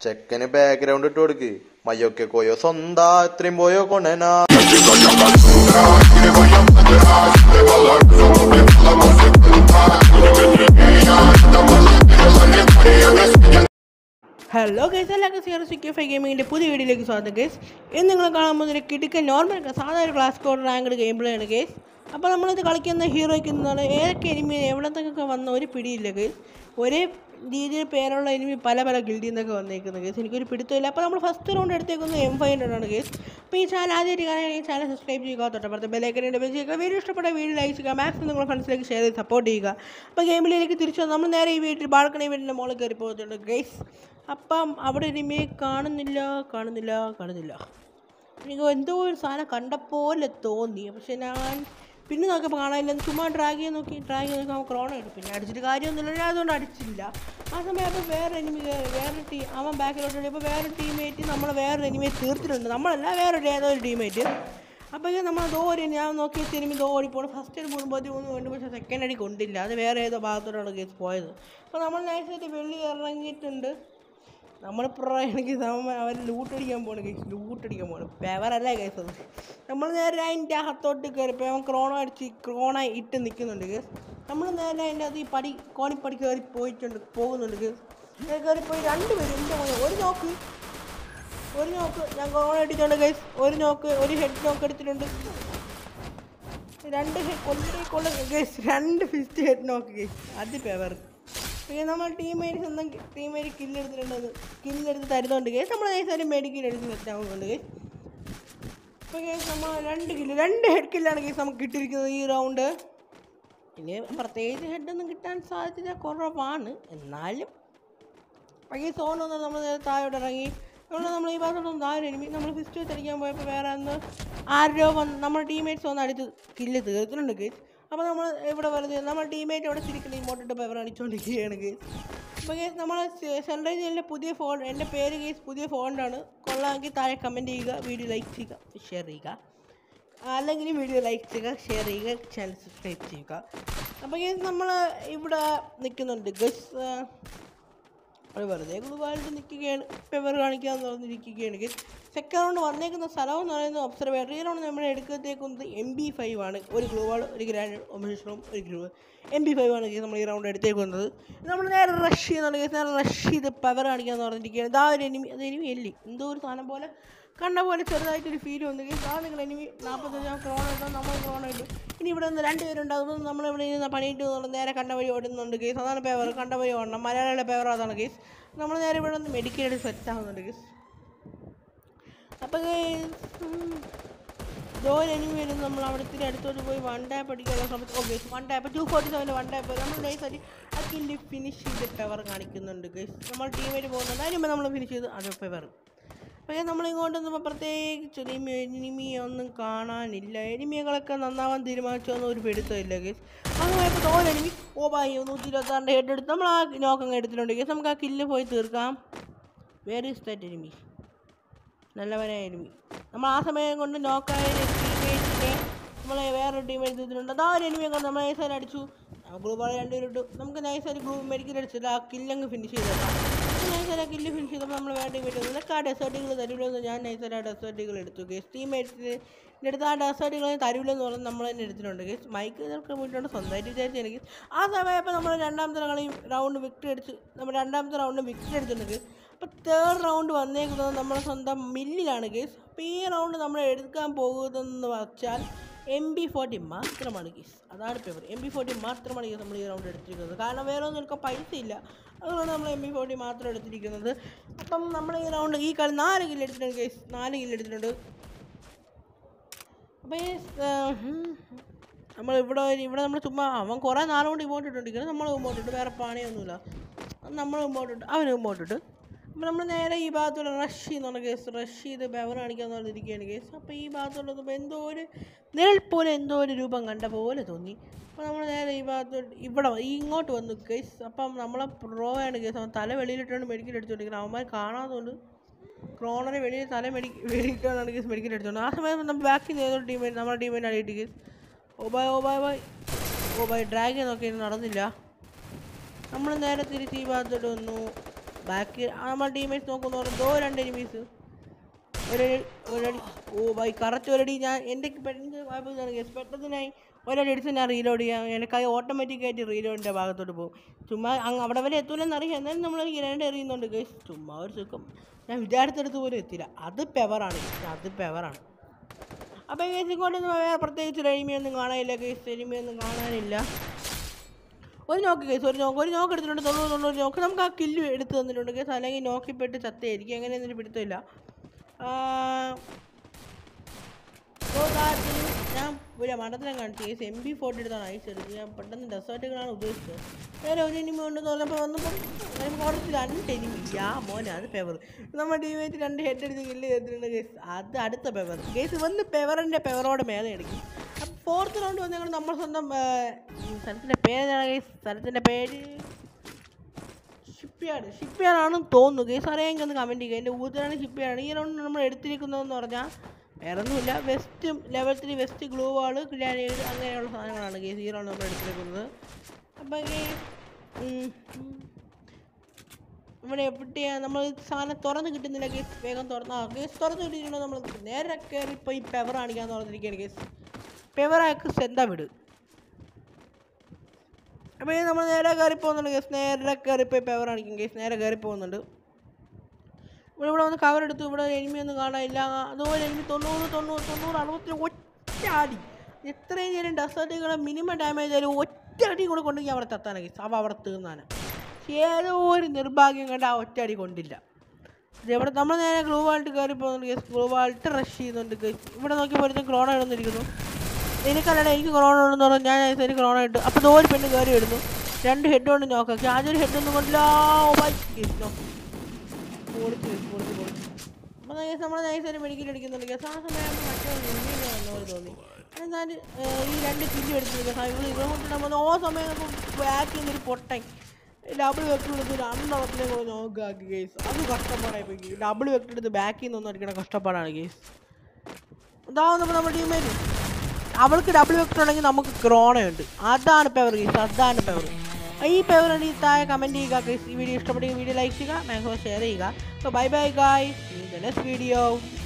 ചെക്കന് ബാക്ക്ഗ്രൗണ്ട് ഇട്ട് കൊടുക്ക് മയ്യൊക്കെ കോയോ സ്വന്താ ഇത്രയും പോയോ കൊണനാ ഹലോ ഗൈസ് എല്ലാവർക്കും സീറോ സിക്സ് ഫൈവ് ഗെയിമിങ്ങിൻ്റെ പുതിയ വീഡിയോയിലേക്ക് സ്വാഗതം ഗൈസ് ഇന്ന് നിങ്ങൾ കാണാൻ പോകുന്ന കിട്ടിക്കൻ നോർമൽ സാധാരണ ക്ലാസ് കോഡ് റാങ്കഡ് ഗെയിം പ്ലേ ആണ് ഗൈസ് അപ്പോൾ നമ്മളിത് കളിക്കുന്ന ഹീറോയ്ക്ക് എന്താണ് ഏതൊക്കെ എനിമി എവിടത്തൊക്കെ വന്ന ഒരു പിടിയില്ല ഗൈസ് ഒരേ രീതിയിൽ പേരുള്ള എനിമി പല പല ഗിൽഡിൽ നിന്നൊക്കെ വന്നേക്കുന്നത് ഗൈസ് എനിക്കൊരു പിടുത്തമില്ല അപ്പോൾ നമ്മൾ ഫസ്റ്റ് റൗണ്ട് എടുത്തേക്കുന്നത് എം ഫൈവ് ഹൺഡ്രഡ് ആണ് ഗൈസ് അപ്പോൾ ഈ ചാനൽ ആദ്യമായിട്ട് കാണാൻ ഈ ചാനൽ സബ്സ്ക്രൈബ് ചെയ്യുക തൊട്ടപ്പുറത്ത് ബെലൈക്കനെ ഡബിൾ ചെയ്യുക വീഡിയോ ഇഷ്ടപ്പെട്ട വീഡിയോ ലൈക്ക് ചെയ്യുക മാക്സിമം നിങ്ങളുടെ ഫ്രണ്ട്സിലേക്ക് ഷെയർ ചെയ്ത് സപ്പോർട്ട് ചെയ്യുക അപ്പോൾ ഗെയിമിലേക്ക് തിരിച്ചു വന്ന് നമ്മൾ നേരെ ഈ വീട്ടിൽ ബാൽക്കണി വീടിൻ്റെ മുകളിൽ കയറി പോകുന്നുണ്ട് ഗൈസ് അപ്പം അവിടെ ഇനിമയെ കാണുന്നില്ല കാണുന്നില്ല കാണുന്നില്ല എനിക്ക് എന്തോ ഒരു സാധനം കണ്ട പോലെ തോന്നി പക്ഷെ ഞാൻ പിന്നെ നോക്കിയപ്പോൾ കാണാനില്ല ചുമ്മാ ഡ്രാഗ് ചെയ്ത് നോക്കി ഡ്രാഗ് ചെയ്ത് നോക്കി അവൻ ക്രോണ എടുത്തു പിന്നെ അടിച്ചിട്ട് കാര്യമൊന്നുമില്ല ഞാൻ അതുകൊണ്ട് അടിച്ചില്ല ആ സമയം അപ്പോൾ വേറെ എനിമി വേറെ ടീം അവൻ ബാക്കിലോട്ട് ഇപ്പോൾ വേറെ ടീമേറ്റ് നമ്മൾ വേറെ എനിമയെ തീർത്തിട്ടുണ്ട് നമ്മളല്ല വേറെ ഏതോ ഒരു ടീമേറ്റ് അപ്പോൾ ഇത് നമ്മൾ ദോ ഒരു ഞാൻ നോക്കി തിരുമ്പി ദോ ഓടിപ്പോണ് ഫസ്റ്റ് ഒരു മുൻപത്തി മൂന്ന് വേണ്ടി പക്ഷേ സെക്കൻഡ് അടി കൊണ്ടില്ല അത് വേറെ ഏതോ ഭാഗത്തോട്ടാണ് കേസ് പോയത് അപ്പോൾ നമ്മൾ നൈസായിട്ട് വെള്ളി ഇറങ്ങിയിട്ടുണ്ട് നമ്മൾ എനിക്ക് അവർ ലൂട്ട് അടിക്കാൻ പോകണം കേസ് ലൂട്ട് അടിക്കാൻ പോകണം പെവറല്ല കേസ് അത് നമ്മൾ നേരെ അതിൻ്റെ അകത്തോട്ട് കയറി ഇപ്പോൾ അവൻ ക്രോണ അടിച്ച് ക്രോണ ഇട്ട് നിൽക്കുന്നുണ്ട് കേസ് നമ്മൾ നേരെ അതിൻ്റെ അത് ഈ പടി കോണിപ്പടി കയറി പോയിട്ടുണ്ട് പോകുന്നുണ്ട് കേസ് കയറി പോയി രണ്ട് പേര് എൻ്റെ മോനെ ഒരു നോക്ക് ഒരു നോക്ക് ഞാൻ ക്രോണ അടിച്ചിട്ടുണ്ട് കേസ് ഒരു നോക്ക് ഒരു ഹെഡ് നോക്ക് എടുത്തിട്ടുണ്ട് രണ്ട് ഹെഡ് കൊല്ലി കൊള്ള കേസ് രണ്ട് ഫിസ്റ്റ് ഹെഡ് നോക്ക് കേസ് അത് പെവർ പിന്നെ നമ്മൾ ടീമേറ്റ് സ്വന്തം ടീമേറ്റ് കില്ലെടുത്തിട്ടുണ്ടത് കില്ലെടുത്ത് തരുന്നുണ്ട് കേസ് നമ്മൾ നൈസായിട്ട് മെഡിക്കൽ എടുത്ത് സെറ്റാവുന്നുണ്ട് കേസ് ഇപ്പോൾ കേസ് നമ്മൾ രണ്ട് കില്ല് രണ്ട് ഹെഡ് കില്ലാണ് കേസ് നമുക്ക് കിട്ടിയിരിക്കുന്നത് ഈ റൗണ്ട് ഇനി പ്രത്യേകിച്ച് ഹെഡൊന്നും കിട്ടാൻ സാധ്യത കുറവാണ് എന്നാലും അപ്പോൾ ഈ സോൺ വന്ന് നമ്മൾ നേരെ താഴോട്ട് ഇറങ്ങി നമ്മൾ നമ്മൾ ഈ ഭാഗത്തോട്ടൊന്നും താഴെ ഒരുമി നമ്മൾ ഫിസ്റ്റ് വെച്ചടിക്കാൻ പോയപ്പോൾ വേറെ അന്ന് ആരോ വന്ന് നമ്മുടെ ടീമേറ്റ്സ് വന്ന് അടിച്ച് കില്ല് തീർത്തിട്ടുണ്ട് കേസ് അപ്പോൾ നമ്മൾ ഇവിടെ വെറുതെ നമ്മൾ ടീമേറ്റ് അവിടെ ചിരിക്കുന്ന ഇമോട്ടിട്ട് പേപ്പർ അടിച്ചുകൊണ്ടിരിക്കുകയാണ് കേസ് അപ്പോൾ കേസ് നമ്മൾ സൺറൈസ് എൻ്റെ പുതിയ ഫോൺ എൻ്റെ പേര് കേസ് പുതിയ ഫോണിലാണ് കൊള്ളാമെങ്കിൽ താഴെ കമൻറ്റ് ചെയ്യുക വീഡിയോ ലൈക്ക് ചെയ്യുക ഷെയർ ചെയ്യുക അല്ലെങ്കിൽ വീഡിയോ ലൈക്ക് ചെയ്യുക ഷെയർ ചെയ്യുക ചാനൽ സബ്സ്ക്രൈബ് ചെയ്യുക അപ്പോൾ കേസ് നമ്മൾ ഇവിടെ നിൽക്കുന്നുണ്ട് ഗസ് അത് വെറുതെ ഗ്ലൂവായിട്ട് നിൽക്കുകയാണ് പെവർ കാണിക്കാന്ന് പറഞ്ഞിരിക്കുകയാണ് ഗസ് സെക്കൻഡ് റൗണ്ട് വന്നേക്കുന്ന സ്ഥലം എന്ന് പറയുന്നത് ഒബ്സർവേറ്ററി ഈ റൗണ്ട് നമ്മൾ എടുക്കത്തേക്കുന്നത് എം ബി ഫൈവ് ആണ് ഒരു ഗ്ലൂവാൾ ഒരു ഗ്രാൻഡ് ഒമിഷനും ഒരു ഗ്രൂ എം ബി ഫൈവ് ആണ് കേസ് നമ്മൾ ഈ റൗണ്ട് എടുത്തേക്കുന്നത് നമ്മൾ നേരെ റഷ് ചെയ്യുന്നുണ്ട് കേസ് നേരെ റഷ് ചെയ്ത് പവർ കാണിക്കാന്ന് പറഞ്ഞിരിക്കുകയാണ് ഇതാ ഒരു എനിമി അത് എനിമി അല്ലേ എന്തോ ഒരു സാധനം പോലെ കണ്ട പോലെ ചെറുതായിട്ടൊരു ഫീൽ വന്നു കേസ് ആ നിങ്ങൾ എനിമി നാൽപ്പത്തഞ്ചാം ക്രോണ ഇട്ടു നമ്മൾ ക്രോണ ഇട്ടു ഇനി ഇവിടെ നിന്ന് രണ്ട് പേരുണ്ട് അതുകൊണ്ട് നമ്മൾ ഇവിടെ നിന്ന് പണിയിട്ട് എന്നുള്ള നേരെ കണ്ട വഴി ഓടുന്നുണ്ട് കേസ് അതാണ് പേവർ കണ്ട വഴി ഓടണം മലയാളിയുടെ പേവർ അതാണ് കേസ് നമ്മൾ നേരെ ഇവിടെ നിന്ന് മെഡിക്കൽ എടുത്ത് സെറ്റ് ആവുന്നുണ്ട് കേസ് അപ്പോൾ ജോലി എനിമി വരും നമ്മൾ അവിടെ ഇത്തിരി അടുത്തോട്ട് പോയി വൺ ടാപ്പ് അടിക്കാനുള്ള സമയത്ത് okay one tap two forty സെവൻ്റെ വൺ ടാപ്പ് നമ്മൾ നൈസായിട്ട് ആ കില്ല് ഫിനിഷ് ചെയ്ത് പവർ കാണിക്കുന്നുണ്ട് ഗൈസ് നമ്മൾ ടീമേറ്റ് പോകുന്നുണ്ട് അതിന് മുമ്പ് നമ്മൾ ഫിനിഷ് ചെയ്ത് അത് പവർ പക്ഷേ നമ്മൾ ഇങ്ങോട്ട് വന്നപ്പോൾ പ്രത്യേകിച്ച് എനിമി എനിമി ഒന്നും കാണാനില്ല എനിമികളൊക്കെ നന്നാവാൻ തീരുമാനിച്ചൊന്നും ഒരു പിടുത്തമില്ല ഗേസ് അങ്ങനെ പോയപ്പോൾ തോൽ എനിമി ഓ ബായി നൂറ്റി ഇരുപത്താറിൻ്റെ ഹെഡ് എടുത്ത് നമ്മൾ ആ നോക്കങ്ങ് എടുത്തിട്ടുണ്ട് ഗേസ് നമുക്ക് ആ കില്ല് പോയി തീർക്കാം വേറെ ഇസ് ദാറ്റ് എനിമി നല്ലവനായ എനിമി നമ്മൾ ആ സമയം കൊണ്ട് നോക്കായ ടീമേറ്റിനെ നമ്മളെ വേറൊരു ടീമേറ്റ് ചെയ്തിട്ടുണ്ട് അതാ ഒരു എനിമിയെ കൊണ്ട് നമ്മൾ നൈസായിട്ട് അടിച്ചു ഗ്രൂപ്പ് രണ്ടുപേരും ഇട്ടു നമുക്ക് നൈസായിട്ട് ഗ്രൂപ്പ് മെഡിക്കൽ അടിച്ചിട്ട് ആ കില്ലങ്ങ് ഫിനിഷ് ചെയ്തേക്കാം നൈസായിട്ട് ആ കില്ല് ഫിനിഷ് ചെയ്തപ്പോൾ നമ്മൾ വേണ്ട ടീമേറ്റ് നിനക്ക് ആ ഡെസേർട്ടുകൾ തരൂലെന്ന് ഞാൻ നൈസായിട്ട് ആ ഡെസേർട്ടുകൾ എടുത്തു ഗേസ് ടീമേറ്റ്സിന് എൻ്റെ അടുത്ത് ആ ഡെസേർട്ടുകൾ തരൂലെന്ന് പറഞ്ഞ് നമ്മൾ തന്നെ എടുത്തിട്ടുണ്ട് ഗേസ് മൈക്ക് ഇതൊക്കെ വീട്ടിലുണ്ട് സ്വന്തമായിട്ട് വിചാരിച്ചു എനിക്ക് ആ സമയപ്പോൾ നമ്മൾ രണ്ടാമത്തെ കളി റൗണ്ട് വിക്ടറി അടിച്ച് നമ്മൾ രണ്ടാമത്തെ റൗണ്ട് വിക്ടറി എടുത്തിട്ടുണ്ട് അപ്പോൾ തേർഡ് റൗണ്ട് വന്നേക്കുന്നത് നമ്മുടെ സ്വന്തം മില്ലിലാണ് കേസ് അപ്പോൾ ഈ റൗണ്ട് നമ്മൾ എടുക്കാൻ പോകുന്നതെന്ന് വെച്ചാൽ എം ബി ഫോർട്ടി മാത്രമാണ് കേസ് അതാണ് പേപ്പർ എം ബി ഫോർട്ടി മാത്രമാണ് കേസ് നമ്മൾ ഈ റൗണ്ട് എടുത്തിരിക്കുന്നത് കാരണം വേറെ ഒന്നും എടുക്കാൻ പൈസ ഇല്ല അതുകൊണ്ട് നമ്മൾ എം ബി ഫോർട്ടി മാത്രം എടുത്തിരിക്കുന്നത് അപ്പം നമ്മൾ ഈ റൗണ്ട് ഈ കളി നാല് കില്ല് എടുത്തിട്ടുണ്ട് കേസ് നാല് കില്ല് എടുത്തിട്ടുണ്ട് അപ്പോൾ ഈ നമ്മൾ ഇവിടെ ഇവിടെ നമ്മൾ ചുമ്മാ അവൻ കുറേ നാളുകൊണ്ട് ഇങ്ങോട്ട് ഇട്ടുകൊണ്ടിരിക്കുന്നത് നമ്മൾ ഇങ്ങോട്ട് ഇട്ട് വേറെ പണിയൊന്നുമില്ല നമ്മൾ ഇങ്ങോട്ട് ഇട്ട് അവനും ഇങ്ങോട്ട് ഇട്ട് അപ്പോൾ നമ്മൾ നേരെ ഈ ഭാഗത്തോടെ റഷ് ചെയ്യുന്നുണ്ട് കേസ് റഷ് ചെയ്ത് ബെവർ കാണിക്കാന്ന് പറഞ്ഞിരിക്കുകയാണ് കേസ് അപ്പോൾ ഈ ഭാഗത്തോട്ട് നോക്കുമ്പോൾ എന്തോ ഒരു നിഴൽ പോലെ എന്തോ ഒരു രൂപം കണ്ട പോലെ തോന്നി അപ്പോൾ നമ്മൾ നേരെ ഈ ഭാഗത്തോട്ട് ഇവിടെ വ- ഈ ഇങ്ങോട്ട് വന്നു കേസ് അപ്പം നമ്മളെ പ്രോ ആണ് കേസ് അവൻ തല വെളിയിലിട്ടാണ് മെഡിക്കൽ അടിച്ചുകൊണ്ടിരിക്കുന്നത് അവന്മാർ കാണാത്തതുകൊണ്ട് ക്രോണറെ വെളിയിൽ തല മെഡി വെളിയിട്ടാണ് കേസ് മെഡിക്കൽ അടിച്ചോണ്ട് ആ സമയം നമ്മൾ ബാക്കിൽ നിന്ന് ഏതൊരു ടീമേറ്റ് നമ്മുടെ ടീമേറ്റ് അടിയിട്ട് കേസ് ഓ ബൈ ഓ ബൈ ബൈ ഓ ബൈ ഡ്രാഗൻ നോക്കി നടന്നില്ല നമ്മൾ നേരെ തിരിച്ച് ഈ ഭാഗത്തോട്ട് വന്നു ബാക്കി നമ്മുടെ ടീമേറ്റ്സ് നോക്കുന്നു പറഞ്ഞാൽ ദോ രണ്ട് എനിമീസ് ഒരടി ഒരടി ഓ ബൈ കറക്റ്റ് ഒരടി ഞാൻ എൻ്റെ പെട്ടെന്ന് കുഴപ്പമില്ല ഗസ് പെട്ടെന്നായി ഒരടി അടിച്ച് ഞാൻ റീലോഡ് ചെയ്യാം എനിക്കായി ഓട്ടോമാറ്റിക്കായിട്ട് റീലോഡിൻ്റെ ഭാഗത്തോട്ട് പോകും ചുമ്മാ അങ്ങ് അവിടെ വരെ എത്തൂലെന്ന് അറിയാം എന്നാലും നമ്മൾ ഗ്രനേഡ് എറിയുന്നുണ്ട് ഗസ് ചുമ്മാ ഒരു സുഖം ഞാൻ വിചാരിച്ചെടുത്ത് പോലും എത്തില്ല അത് പെവറാണ് guys. അത് പെവറാണ് അപ്പോൾ ഗേസ് ഇങ്ങോട്ടൊന്നും വേറെ പ്രത്യേകിച്ച് എളിമയൊന്നും കാണാനില്ല ഗേസ് എളിമയൊന്നും കാണാനില്ല ഒരു നോക്ക് കേസ് ഒരു നോക്ക് ഒരു നോക്ക് എടുത്തിട്ടുണ്ട് തൊണ്ണൂറ് തൊണ്ണൂറ് നോക്ക് നമുക്ക് ആ കില്ല് എടുത്ത് തന്നിട്ടുണ്ട് കേസ് അല്ലെങ്കിൽ നോക്കിപ്പെട്ട് ചത്തയായിരിക്കും എങ്ങനെയൊന്നും പിടുത്തമില്ല ആ, so that ഞാൻ ഒരു മണ്ടത്തിനെ കാണിച്ചു കേസ് എം ബി ഫോർട്ടി എടുത്താണ് അയച്ചത് ഞാൻ പെട്ടെന്ന് ഡെസേർട്ടുകളാണ് ഉദ്ദേശിച്ചത് വേറെ ഒരു എനിമി ഉണ്ടെന്ന് പറഞ്ഞപ്പോൾ വന്നപ്പോൾ നമുക്ക് കുറച്ച് രണ്ട് എനിമി യാ മോനെ അത് പെവർ നമ്മുടെ ടീമേറ്റ് രണ്ട് ഹെഡ് എടുത്ത് കില്ല് ചെയ്തിട്ടുണ്ട് കേസ് അത് അടുത്ത പെവർ കേസ് വന്ന് പെവറിൻ്റെ പെവറോടെ മേലെ എടുക്കും അപ്പം ഫോർത്ത് റൗണ്ട് വന്നു ഞങ്ങൾ നമ്മൾ സ്വന്തം ആ, ഈ സ്ഥലത്തിൻ്റെ പേര് കേസ് സ്ഥലത്തിൻ്റെ പേര് ഷിപ്പ്യാർഡ് ഷിപ്പ്യാർഡാണെന്ന് തോന്നുന്നു കേസ് അറിയാമെങ്കിൽ ഒന്ന് കമൻറ്റ് ചെയ്യുക എൻ്റെ ഊതലാണ് ഷിപ്പ്യാർഡ് ഈ റൗണ്ട് നമ്മൾ എടുത്തിരിക്കുന്നതെന്ന് പറഞ്ഞാൽ വേറെ ഒന്നുമില്ല വെസ്റ്റും level three vest glue wall grenade അങ്ങനെയുള്ള സാധനങ്ങളാണ് കേസ് ഈ റൗണ്ട് നമ്മൾ എടുത്തിരിക്കുന്നത് അപ്പം ഈ ഉം, ഉം, ഇവിടെ എവിടെയാ നമ്മൾ സാധനം തുറന്ന് കിട്ടുന്നില്ല കേസ് വേഗം തുറന്ന് ആ കേസ് തുറന്ന് കിട്ടിയിട്ടുണ്ടോ നമ്മൾ നേരെ കയറി ഇപ്പോൾ ഈ പെവർ കാണിക്കാൻ തുറന്നിരിക്കുകയാണ് കേസ് പെവറാക്ക് സെന്താ വിട് അപ്പോൾ ഇത് നമ്മൾ നേരെ കയറി പോകുന്നുണ്ട് കേസ് നേരെ കയറി പോയി പെവർ കാണിക്കും കേസ് നേരെ കയറി പോകുന്നുണ്ട് ഇവിടെ ഇവിടെ വന്ന് കവർ എടുത്തു ഇവിടെ എനിമി ഒന്നും കാണാനില്ല അതുപോലെ എനിമി തൊണ്ണൂറ് തൊണ്ണൂറ് തൊണ്ണൂറ് അറുപത്തി ഒറ്റ അടി എത്രയും നേരം ഡെസേർട്ടുകളെ മിനിമം ഡാമേജ് ആയാലും ഒറ്റ അടി കൂടെ കൊണ്ടെങ്കിൽ അവിടെ തത്താണ് കേസ് അവ അവിടെ തീർന്നാണ് ഏതോ ഒരു നിർഭാഗ്യം കണ്ട് ആ ഒറ്റ അടി കൊണ്ടില്ല ഇത് ഇവിടെ നമ്മൾ നേരെ ഗ്ലൂ വാൾട്ട് കയറി പോകുന്നുണ്ട് കേസ് ഗ്ലൂ വാൾട്ട് റഷ് ചെയ്യുന്നുണ്ട് കേസ് ഇവിടെ നോക്കിയപ്പോൾ ഒരുത്തൻ ക്രോണ ഇടുന്നിരിക്കുന്നു എനിക്കല്ലടാ എനിക്ക് കൊറോണ ഉണ്ടെന്ന് പറഞ്ഞു ഞാൻ എനിക്ക് കൊറോണ ഇട്ടു അപ്പോൾ ഒരു പെണ്ണ് കയറി വരുന്നു രണ്ട് ഹെഡ് കൊണ്ട് നോക്കാം ആദ്യം ഹെഡ് ഒന്നും കൊണ്ടില്ല ഓ ബൈ കേസ് പൊളിച്ച് കേസ് പൊളിച്ച് പൊളിച്ച് അപ്പോൾ കേസ് നമ്മൾ നൈസായിട്ട് മെഡിക്കൽ അടിക്കുന്നുണ്ട് കേസ് ആ സമയം മറ്റേ നിന്നെ പോലെ തോന്നി എന്നാൽ ഈ രണ്ട് കില്ല് എടുത്തിരിക്കുക സൈക്കിൾ ഇവിടെ കൊണ്ട് നമ്മൾ ഓ സമയം നമുക്ക് ബാക്ക് ചെയ്യുന്നൊരു പൊട്ടൻ ഡബിൾ വെക്ടർ എടുത്ത് രണ്ടെണ്ണത്തിനെ കൂടെ നോക്കാക്കി കേസ് അത് കഷ്ടപ്പാടായി പോയി ഡബിൾ വെക്ടർ എടുത്ത് ബാക്കിൽ നിന്നൊന്നും അടിക്കണ കഷ്ടപ്പാടാണ് കേസ് ഇതാവുന്നപ്പോൾ നമ്മുടെ ടീമേറ്റ് അവൾക്ക് ഡബിൾ വെക്ടർ ഉണ്ടെങ്കിൽ നമുക്ക് ക്രോണയുണ്ട് അതാണ് പെവർ കേസ് അതാണ് പെവർ ഈ പെവർ ഉണ്ടെങ്കിൽ താഴെ കമൻറ്റ് ചെയ്യുക guys. ഈ വീഡിയോ ഇഷ്ടപ്പെട്ടെങ്കിൽ വീഡിയോ ലൈക്ക് ചെയ്യുക മാക്സിമം ഷെയർ ചെയ്യുക അപ്പോൾ bye bye guys next video